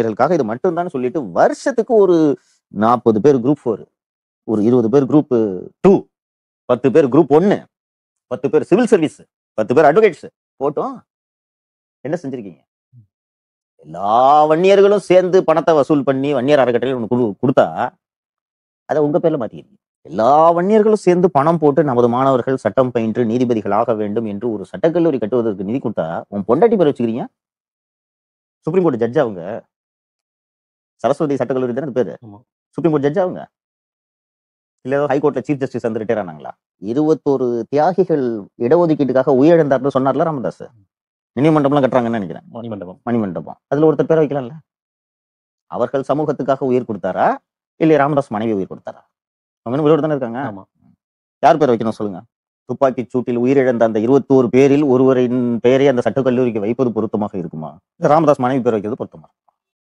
ஆசிரியர்களுக்காக இது மட்டும்தான் சொல்லிட்டு வருஷத்துக்கு ஒரு நாற்பது பேர் குரூப் ஃபோர் ஒரு இருபது பேர் குரூப் டூ பத்து பேர் குரூப் ஒன்னு பத்து பேர் சிவில் சர்வீஸ் பத்து பேர் அட்வொகேட்ஸ் போட்டோம் என்ன செஞ்சிருக்கீங்க எல்லா வன்னியர்களும் சேர்ந்து பணத்தை வசூல் பண்ணி வன்னியர் அறக்கட்டளை ஒன்று கொடு கொடுத்தா அதை உங்க பேர்ல மாத்திக்கிறீங்க எல்லா வன்னியர்களும் சேர்ந்து பணம் போட்டு நமது மாணவர்கள் சட்டம் பயின்று நீதிபதிகள் ஆக வேண்டும் என்று ஒரு சட்டக்கல்லூரி கட்டுவதற்கு நிதி கொடுத்தா உன் பொண்டாட்டி பேர் வச்சுக்கிறீங்க சுப்ரீம் கோர்ட் ஜட்ஜ் அவங்க சரஸ்வதி சட்டக்கல்லூரி தானே அது பேரு ஆமா. சுப்ரீம் கோர்ட் ஜட்ஜ் அவங்க இல்ல ஏதோ ஹைகோர்ட்ல சீஃப் ஜஸ்டிஸ் வந்து ரிட்டையர் ஆனாங்களா இருபத்தோரு தியாகிகள் இடஒதுக்கீட்டுக்காக உயிரிழந்தார்னு சொன்னார்ல ராமதாஸ் நினைவு மண்டபம்லாம் கட்டுறாங்கன்னு நினைக்கிறேன் மணிமண்டபம் மணிமண்டபம் அதுல ஒருத்தர் பேரை வைக்கலாம்ல அவர்கள் சமூகத்துக்காக உயிர் கொடுத்தாரா இல்லை ராமதாஸ் மனைவி உயிர் கொடுத்தாரா அவங்க உயிரோடு தானே இருக்காங்க ஆமா யார் பேர் வைக்கணும் சொல்லுங்க துப்பாக்கி சூட்டில் உயிரிழந்த அந்த இருபத்தோரு பேரில் ஒருவரின் பெயரை அந்த சட்டக்கல்லூரிக்கு வைப்பது பொருத்தமாக இருக்குமா ராமதாஸ் மனைவி பேர் வைக்கிறது பொருத்தமா